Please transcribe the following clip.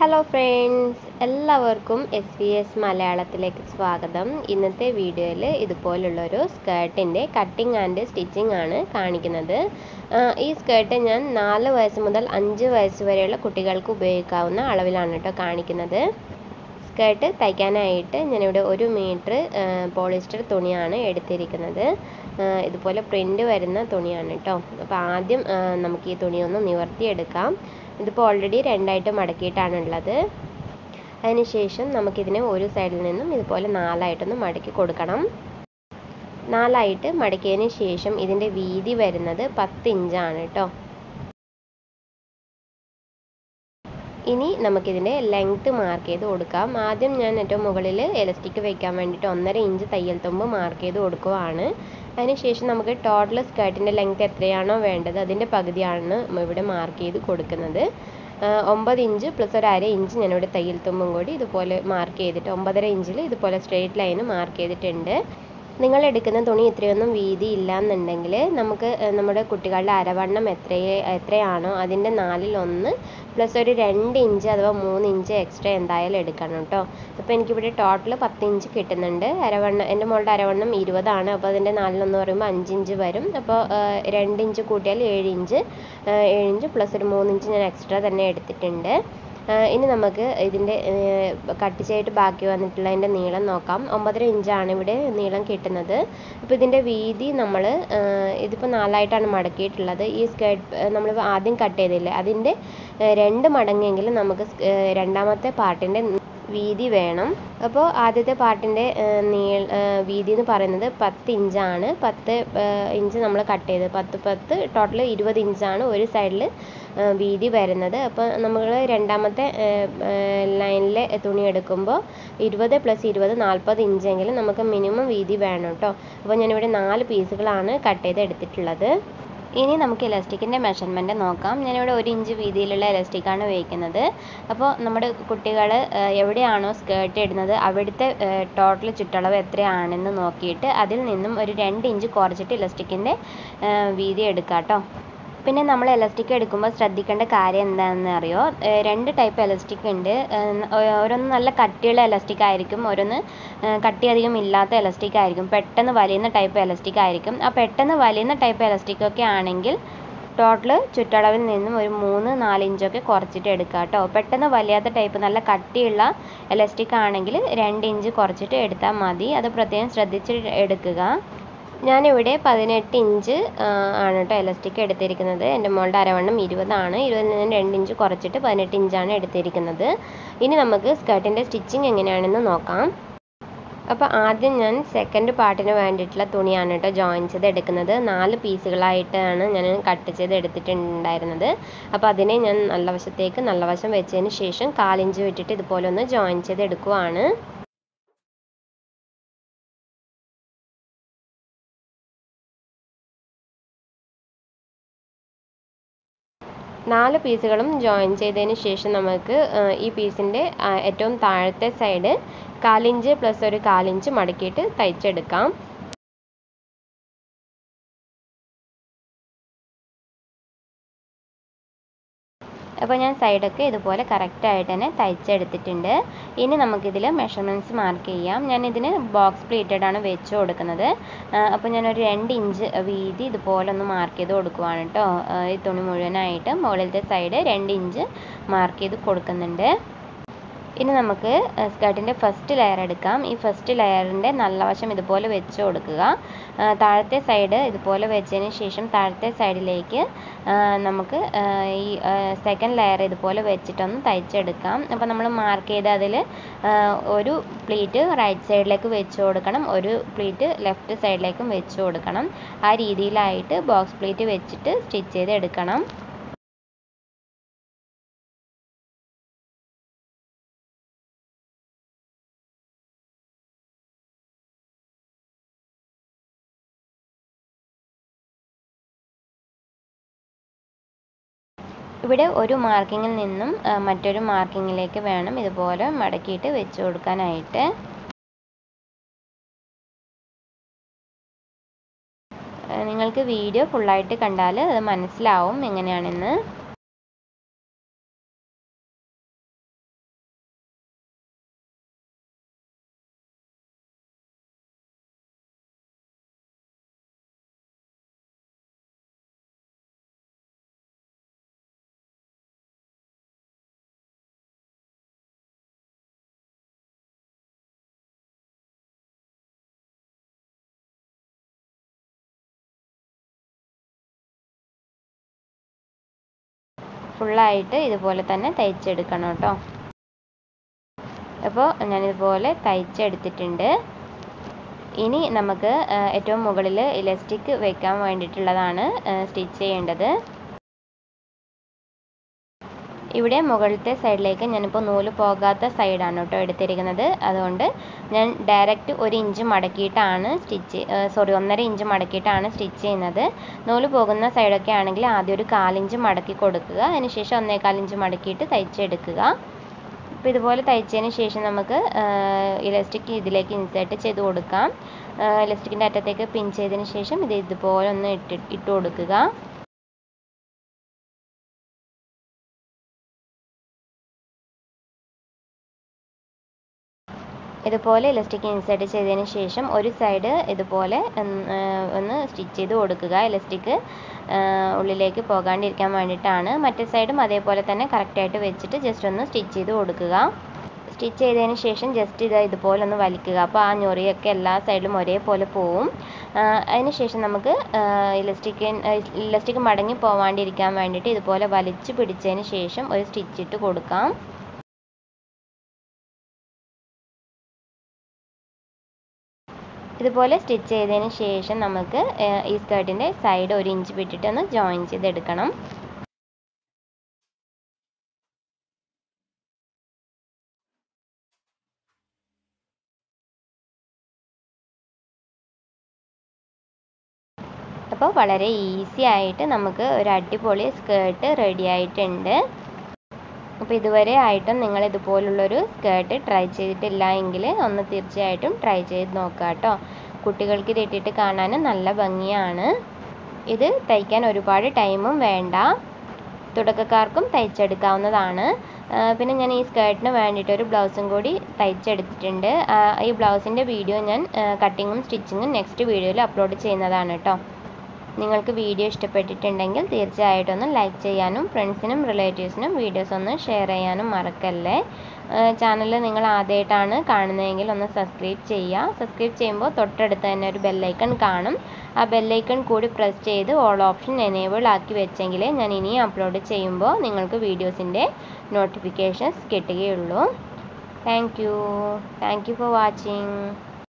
hello friends എല്ലാവർക്കും S V S മലയാളത്തിലേക്ക് സ്വാഗതം ഇന്നത്തെ വീഡിയോയിൽ ഇതുപോലുള്ളൊരു സ്കേർട്ടിൻ്റെ കട്ടിങ് ആൻഡ് സ്റ്റിച്ചിങ് ആണ് കാണിക്കുന്നത് ആ, ഈ സ്കേർട്ട് ഞാൻ നാല് വയസ്സ് മുതൽ അഞ്ച് വയസ്സ് വരെയുള്ള കുട്ടികൾക്ക് ഉപയോഗിക്കാവുന്ന അളവിലാണ് കേട്ടോ കാണിക്കുന്നത് സ്കേർട്ട് തയ്ക്കാനായിട്ട് ഞാനിവിടെ ഒരു മീറ്റർ പോളിസ്റ്റർ തുണിയാണ് എടുത്തിരിക്കുന്നത് ആ, ഇതുപോലെ പ്രിൻ്റ് വരുന്ന തുണിയാണ് കേട്ടോ അപ്പോൾ ആദ്യം ആ, നമുക്ക് ഈ തുണി ഒന്ന് നിവർത്തിയെടുക്കാം ഇതിപ്പോൾ ഓൾറെഡി രണ്ടായിട്ട് മടക്കിയിട്ടാണുള്ളത് അതിനുശേഷം നമുക്കിതിനെ ഒരു സൈഡിൽ നിന്നും ഇതുപോലെ നാലായിട്ടൊന്ന് മടക്കി കൊടുക്കണം നാലായിട്ട് മടക്കിയതിന് ശേഷം ഇതിൻ്റെ വീതി വരുന്നത് പത്ത് ഇഞ്ചാണ് കേട്ടോ ഇനി നമുക്കിതിൻ്റെ ലെങ്ത്ത് മാർക്ക് ചെയ്ത് കൊടുക്കാം ആദ്യം ഞാൻ ഏറ്റവും മുകളിൽ എലസ്റ്റിക് വെക്കാൻ വേണ്ടിയിട്ട് ഒന്നര ഇഞ്ച് തയ്യൽ തുമ്പ് മാർക്ക് ചെയ്ത് കൊടുക്കുവാണ് അതിനുശേഷം നമുക്ക് ടോട്ടൽ സ്കേർട്ടിൻ്റെ ലെങ്ത്ത് എത്രയാണോ വേണ്ടത് അതിൻ്റെ പകുതിയാണ് ഇവിടെ മാർക്ക് ചെയ്ത് കൊടുക്കുന്നത് ആ, ഒമ്പത് ഇഞ്ച് പ്ലസ് ഒരു അര ഇഞ്ച് ഞാനിവിടെ തയ്യൽ തുമ്പും കൂടി ഇതുപോലെ മാർക്ക് ചെയ്തിട്ട് ഒമ്പതര ഇഞ്ചിൽ ഇതുപോലെ സ്ട്രെയിറ്റ് ലൈന് മാർക്ക് ചെയ്തിട്ടുണ്ട് നിങ്ങൾ എടുക്കുന്ന തുണി ഇത്രയൊന്നും വീതി ഇല്ല എന്നുണ്ടെങ്കിൽ നമുക്ക് ഏർ, നമ്മുടെ കുട്ടികളുടെ അരവണ്ണം എത്രയെ എത്രയാണോ അതിൻ്റെ നാലിൽ ഒന്ന് പ്ലസ് ഒരു രണ്ട് ഇഞ്ച് അഥവാ മൂന്ന് ഇഞ്ച് എക്സ്ട്രാ എന്തായാലും എടുക്കണം കേട്ടോ അപ്പോൾ എനിക്കിവിടെ ടോട്ടൽ പത്ത് ഇഞ്ച് കിട്ടുന്നുണ്ട് അരവണ്ണം എൻ്റെ മോളുടെ അരവണ്ണം ഇരുപതാണ് അപ്പോൾ അതിൻ്റെ നാലിലൊന്ന് പറയുമ്പോൾ അഞ്ച് ഇഞ്ച് വരും അപ്പോൾ ഏർ, രണ്ട് ഇഞ്ച് കൂട്ടിയാൽ ഏഴ് ഇഞ്ച് ഏർ, ഏഴ് ഇഞ്ച് പ്ലസ് ഒരു മൂന്ന് ഇഞ്ച് ഞാൻ എക്സ്ട്രാ തന്നെ എടുത്തിട്ടുണ്ട് ആ, ഇനി നമുക്ക് ഇതിൻ്റെ കട്ട് ചെയ്തിട്ട് ബാക്കി വന്നിട്ടുള്ളതിൻ്റെ നീളം നോക്കാം ഒമ്പതര ഇഞ്ചാണ് ഇവിടെ നീളം കിട്ടുന്നത് അപ്പോൾ ഇതിൻ്റെ വീതി നമ്മൾ ഇതിപ്പോൾ നാലായിട്ടാണ് മടക്കിയിട്ടുള്ളത് ഈ സ്കേർട്ട് നമ്മൾ ആദ്യം കട്ട് ചെയ്തില്ലേ അതിൻ്റെ ആ, രണ്ട് മടങ്ങെങ്കിലും നമുക്ക് സ്- ആ, രണ്ടാമത്തെ പാർട്ടിൻ്റെ വീതി വേണം അപ്പോൾ ആദ്യത്തെ പാർട്ടിൻ്റെ നീള വീതി എന്ന് പറയുന്നത് പത്ത് ഇഞ്ചാണ് പത്ത് ഇഞ്ച് നമ്മൾ കട്ട് ചെയ്ത് പത്ത് പത്ത് ടോട്ടൽ ഇരുപത് ഇഞ്ചാണ് ഒരു സൈഡിൽ വീതി വരുന്നത് അപ്പോൾ നമ്മൾ രണ്ടാമത്തെ ലൈനിലെ തുണി എടുക്കുമ്പോൾ ഇരുപത് പ്ലസ് ഇരുപത് നാൽപ്പത് ഇഞ്ചെങ്കിലും നമുക്ക് മിനിമം വീതി വേണം കേട്ടോ അപ്പോൾ ഞാനിവിടെ നാല് പീസുകളാണ് കട്ട് ചെയ്ത് എടുത്തിട്ടുള്ളത് ഇനി നമുക്ക് ഇലാസ്റ്റിക്കിൻ്റെ മെഷർമെൻറ്റ് നോക്കാം ഞാനിവിടെ ഒരു ഇഞ്ച് വീതിയിലുള്ള ഇലാസ്റ്റിക്കാണ് ഉപയോഗിക്കുന്നത് അപ്പോൾ നമ്മുടെ കുട്ടികൾ എവിടെയാണോ സ്കേർട്ട് ഇടുന്നത് അവിടുത്തെ ടോട്ടൽ ചുറ്റളവ് എത്രയാണെന്ന് നോക്കിയിട്ട് അതിൽ നിന്നും ഒരു രണ്ട് ഇഞ്ച് കുറച്ചിട്ട് ഇലാസ്റ്റിക്കിൻ്റെ വീതി എടുക്കാം കേട്ടോ പിന്നെ നമ്മൾ എലാസ്റ്റിക് എടുക്കുമ്പോൾ ശ്രദ്ധിക്കേണ്ട കാര്യം എന്താണെന്ന് അറിയോ ഏർ രണ്ട് ടൈപ്പ് എലാസ്റ്റിക് ഉണ്ട് ഏർ ഓരോന്ന് നല്ല കട്ടിയുള്ള എലാസ്റ്റിക് ആയിരിക്കും ഓരോന്ന് ഏർ കട്ടി അധികം ഇല്ലാത്ത എലാസ്റ്റിക് ആയിരിക്കും പെട്ടെന്ന് വലിയുന്ന ടൈപ്പ് എലാസ്റ്റിക് ആയിരിക്കും ആ പെട്ടെന്ന് വലിയുന്ന ടൈപ്പ് എലാസ്റ്റിക് ഒക്കെ ആണെങ്കിൽ ടോട്ടൽ ചുറ്റളവിൽ നിന്നും ഒരു മൂന്ന് നാല് ഇഞ്ചൊക്കെ കുറച്ചിട്ട് എടുക്കുക കേട്ടോ പെട്ടെന്ന് വലിയാത്ത ടൈപ്പ് നല്ല കട്ടിയുള്ള എലാസ്റ്റിക് ആണെങ്കിൽ രണ്ട് ഇഞ്ച് കുറച്ചിട്ട് എടുത്താൽ മതി അത് പ്രത്യേകം ശ്രദ്ധിച്ച് എടുക്കുക ഞാനിവിടെ പതിനെട്ട് ഇഞ്ച് ആ, ആണ് കേട്ടോ എലാസ്റ്റിക് എടുത്തിരിക്കുന്നത് എൻ്റെ മോളുടെ അരവണ്ണം ഇരുപതാണ് ഇരുപതിൽ നിന്ന് രണ്ട് ഇഞ്ച് കുറച്ചിട്ട് പതിനെട്ട് ഇഞ്ചാണ് എടുത്തിരിക്കുന്നത് ഇനി നമുക്ക് സ്കേർട്ടിൻ്റെ സ്റ്റിച്ചിങ് എങ്ങനെയാണെന്ന് നോക്കാം അപ്പോൾ ആദ്യം ഞാൻ സെക്കൻഡ് പാർട്ടിന് വേണ്ടിയിട്ടുള്ള തുണിയാണ് കേട്ടോ ജോയിൻ ചെയ്ത് എടുക്കുന്നത് നാല് പീസുകളായിട്ടാണ് ഞാൻ കട്ട് ചെയ്ത് എടുത്തിട്ടുണ്ടായിരുന്നത് അപ്പോൾ അതിനെ ഞാൻ നല്ല വശത്തേക്ക് നല്ല വശം വെച്ചതിന് ശേഷം കാലിഞ്ച് വിട്ടിട്ട് ഇതുപോലെ ഒന്ന് ജോയിൻ ചെയ്ത് എടുക്കുവാണ് നാല് പീസുകളും ജോയിൻ ചെയ്തതിന് ശേഷം നമുക്ക് ആ, ഈ പീസിൻ്റെ ഏറ്റവും താഴത്തെ സൈഡ് കാലിഞ്ച് പ്ലസ് ഒരു കാലിഞ്ച് മടക്കിയിട്ട് തയ്ച്ചെടുക്കാം അപ്പോൾ ഞാൻ സൈഡൊക്കെ ഇതുപോലെ കറക്റ്റായിട്ട് തന്നെ തയ്ച്ചെടുത്തിട്ടുണ്ട് ഇനി നമുക്കിതിൽ മെഷർമെൻറ്റ്സ് മാർക്ക് ചെയ്യാം ഞാൻ ഇതിന് ബോക്സ് പ്ലീറ്റഡ് ആണ് വെച്ച് കൊടുക്കുന്നത് അപ്പോൾ ഞാനൊരു രണ്ട് ഇഞ്ച് വീതി ഇതുപോലെ ഒന്ന് മാർക്ക് ചെയ്ത് കൊടുക്കുവാണ് കേട്ടോ ഈ തുണി മുഴുവനായിട്ട് മുകളിലത്തെ സൈഡ് രണ്ട് ഇഞ്ച് മാർക്ക് ചെയ്ത് കൊടുക്കുന്നുണ്ട് ഇനി നമുക്ക് സ്കേർട്ടിൻ്റെ ഫസ്റ്റ് ലെയർ എടുക്കാം ഈ ഫസ്റ്റ് ലെയറിൻ്റെ നല്ല വശം ഇതുപോലെ വെച്ച് കൊടുക്കുക ആ, താഴത്തെ സൈഡ് ഇതുപോലെ വെച്ചതിന് ശേഷം താഴത്തെ സൈഡിലേക്ക് ആ, നമുക്ക് ആ, ഈ സെക്കൻഡ് ലെയർ ഇതുപോലെ വെച്ചിട്ടൊന്ന് തയ്ച്ചെടുക്കാം അപ്പോൾ നമ്മൾ മാർക്ക് ചെയ്ത് അതിൽ ഒരു പ്ലീറ്റ് റൈറ്റ് സൈഡിലേക്ക് വെച്ച് കൊടുക്കണം ഒരു പ്ലീറ്റ് ലെഫ്റ്റ് സൈഡിലേക്കും വെച്ച് കൊടുക്കണം ആ രീതിയിലായിട്ട് ബോക്സ് പ്ലീറ്റ് വെച്ചിട്ട് സ്റ്റിച്ച് ചെയ്ത് എടുക്കണം ഇവിടെ ഒരു മാർക്കിങ്ങിൽ നിന്നും ആ, മറ്റൊരു മാർക്കിങ്ങിലേക്ക് വേണം ഇതുപോലെ മടക്കിയിട്ട് വെച്ച് കൊടുക്കാനായിട്ട് ആ, നിങ്ങൾക്ക് വീഡിയോ ഫുള്ളായിട്ട് കണ്ടാൽ അത് മനസ്സിലാവും എങ്ങനെയാണെന്ന് ഫുള്ളായിട്ട് ഇതുപോലെ തന്നെ തയ്ച്ചെടുക്കണം കേട്ടോ അപ്പോൾ ഞാനിതുപോലെ തയ്ച്ചെടുത്തിട്ടുണ്ട് ഇനി നമുക്ക് ഏറ്റവും മുകളിൽ ഇലസ്റ്റിക് വെക്കാൻ വേണ്ടിയിട്ടുള്ളതാണ് സ്റ്റിച്ച് ചെയ്യേണ്ടത് ഇവിടെ മുകളിലത്തെ സൈഡിലേക്ക് ഞാനിപ്പോൾ നൂല് പോകാത്ത സൈഡാണ് കേട്ടോ എടുത്തിരിക്കുന്നത് അതുകൊണ്ട് ഞാൻ ഡയറക്റ്റ് ഒരു ഇഞ്ച് മടക്കിയിട്ടാണ് സ്റ്റിച്ച് സോറി ഒന്നര ഇഞ്ച് മടക്കിയിട്ടാണ് സ്റ്റിച്ച് ചെയ്യുന്നത് നൂല് പോകുന്ന സൈഡൊക്കെ ആണെങ്കിൽ ആദ്യം ഒരു കാലിഞ്ച് മടക്കി കൊടുക്കുക അതിനുശേഷം ഒന്നേകാലിഞ്ച് മടക്കിയിട്ട് തയ്ച്ചെടുക്കുക അപ്പോൾ ഇതുപോലെ തയ്ച്ചതിന് ശേഷം നമുക്ക് ഇലസ്റ്റിക് ഇതിലേക്ക് ഇൻസേർട്ട് ചെയ്ത് കൊടുക്കാം ഇലസ്റ്റിക്കിൻ്റെ അറ്റത്തേക്ക് പിൻ ചെയ്തതിന് ശേഷം ഇത് ഇതുപോലെ ഒന്ന് ഇട്ട് ഇട്ട് കൊടുക്കുക ഇതുപോലെ ഇലസ്റ്റിക് ഇൻസേർട്ട് ചെയ്തതിന് ശേഷം ഒരു സൈഡ് ഇതുപോലെ ഒന്ന് സ്റ്റിച്ച് ചെയ്ത് കൊടുക്കുക ഇലസ്റ്റിക് ഉള്ളിലേക്ക് പോകാണ്ടിരിക്കാൻ വേണ്ടിയിട്ടാണ് മറ്റേ സൈഡും അതേപോലെ തന്നെ കറക്റ്റായിട്ട് വെച്ചിട്ട് ജസ്റ്റ് ഒന്ന് സ്റ്റിച്ച് ചെയ്ത് കൊടുക്കുക സ്റ്റിച്ച് ചെയ്തതിന് ശേഷം ജസ്റ്റ് ഇത് ഇതുപോലെ ഒന്ന് വലിക്കുക അപ്പോൾ ആ ഞൊറിയൊക്കെ എല്ലാ സൈഡിലും ഒരേപോലെ പോവും അതിന് ശേഷം നമുക്ക് ഇലസ്റ്റിക് ഇലസ്റ്റിക് മടങ്ങി പോവാണ്ടിരിക്കാൻ വേണ്ടിയിട്ട് ഇതുപോലെ വലിച്ചു പിടിച്ചതിന് ശേഷം ഒരു സ്റ്റിച്ച് ഇട്ട് കൊടുക്കാം ഇതുപോലെ സ്റ്റിച്ച് ചെയ്തതിന് ശേഷം നമുക്ക് ഈ സ്കേർട്ടിൻ്റെ സൈഡ് ഒരു ഇഞ്ച് വിട്ടിട്ട് ഒന്ന് ജോയിൻ ചെയ്തെടുക്കണം അപ്പോൾ വളരെ ഈസി ആയിട്ട് നമുക്ക് ഒരു അടിപൊളി സ്കേർട്ട് റെഡി ആയിട്ടുണ്ട് അപ്പോൾ ഇതുവരെ ആയിട്ടും നിങ്ങൾ ഇതുപോലുള്ളൊരു സ്കേർട്ട് ട്രൈ ചെയ്തിട്ടില്ല എങ്കിൽ ഒന്ന് തീർച്ചയായിട്ടും ട്രൈ ചെയ്ത് നോക്കുക കേട്ടോ കുട്ടികൾക്ക് ഇത് ഇട്ടിട്ട് കാണാൻ നല്ല ഭംഗിയാണ് ഇത് തയ്ക്കാൻ ഒരുപാട് ടൈമും വേണ്ട തുടക്കക്കാർക്കും തയ്ച്ചെടുക്കാവുന്നതാണ് പിന്നെ ഞാൻ ഈ സ്കേർട്ടിന് വേണ്ടിയിട്ട് ഒരു ബ്ലൗസും കൂടി തയ്ച്ചെടുത്തിട്ടുണ്ട് ഈ ബ്ലൗസിൻ്റെ വീഡിയോ ഞാൻ കട്ടിങ്ങും സ്റ്റിച്ചിങ്ങും നെക്സ്റ്റ് വീഡിയോയിൽ അപ്ലോഡ് ചെയ്യുന്നതാണ് കേട്ടോ നിങ്ങൾക്ക് വീഡിയോ ഇഷ്ടപ്പെട്ടിട്ടുണ്ടെങ്കിൽ തീർച്ചയായിട്ടും ഒന്ന് ലൈക്ക് ചെയ്യാനും ഫ്രണ്ട്സിനും റിലേറ്റീവ്സിനും വീഡിയോസ് ഒന്ന് ഷെയർ ചെയ്യാനും മറക്കല്ലേ ചാനൽ നിങ്ങൾ ആദ്യമായിട്ടാണ് കാണുന്നതെങ്കിൽ ഒന്ന് സബ്സ്ക്രൈബ് ചെയ്യുക സബ്സ്ക്രൈബ് ചെയ്യുമ്പോൾ തൊട്ടടുത്ത് തന്നെ ഒരു ബെല്ലൈക്കൺ കാണും ആ ബെല്ലൈക്കൺ കൂടി പ്രസ് ചെയ്ത് ഓൾ ഓപ്ഷൻ എനേബിൾ ആക്കി വെച്ചെങ്കിലേ ഞാൻ ഇനി അപ്ലോഡ് ചെയ്യുമ്പോൾ നിങ്ങൾക്ക് വീഡിയോസിൻ്റെ നോട്ടിഫിക്കേഷൻസ് കിട്ടുകയുള്ളൂ thank you thank you for watching